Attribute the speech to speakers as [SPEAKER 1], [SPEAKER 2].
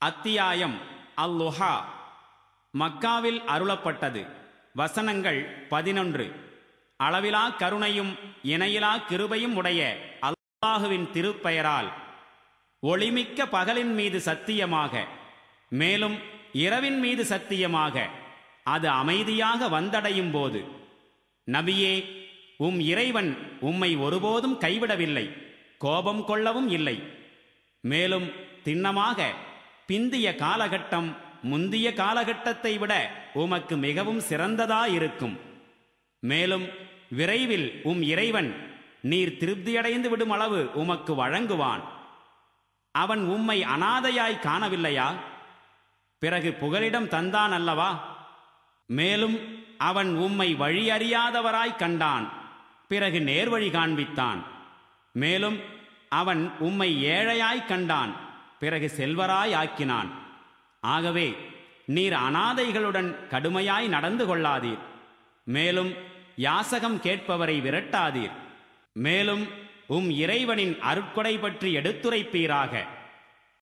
[SPEAKER 1] அத்தியாயம் அல்லுஹா மக்காவில் அருளப்பட்டது வசனங்கள் பதினொன்று அளவிலா கருணையும் இணையிலா கிருபையும் உடைய அல்லாஹுவின் திருப்பெயரால் ஒளிமிக்க பகலின் மீது சத்தியமாக மேலும் இரவின் மீது சத்தியமாக அது அமைதியாக வந்தடையும் போது நபியே உம் இறைவன் உம்மை ஒருபோதும் கைவிடவில்லை கோபம் கொள்ளவும் இல்லை மேலும் திண்ணமாக பிந்திய காலகட்டம் முந்திய காலகட்டத்தை விட உமக்கு மிகவும் சிறந்ததாயிருக்கும் மேலும் விரைவில் உம் இறைவன் நீர் திருப்தியடைந்து விடும் அளவு உமக்கு வழங்குவான் அவன் உம்மை அனாதையாய் காணவில்லையா பிறகு புகலிடம் தந்தான் அல்லவா மேலும் அவன் உம்மை வழியறியாதவராய் கண்டான் பிறகு நேர்வழி காண்பித்தான் மேலும் அவன் உம்மை ஏழையாய் கண்டான் பிறகு செல்வராய் ஆக்கினான் ஆகவே நீர் அனாதைகளுடன் கடுமையாய் நடந்து கொள்ளாதீர் மேலும் யாசகம் கேட்பவரை விரட்டாதீர் மேலும் உம் இறைவனின் அருட்கொடை பற்றி எடுத்துரைப்பீராக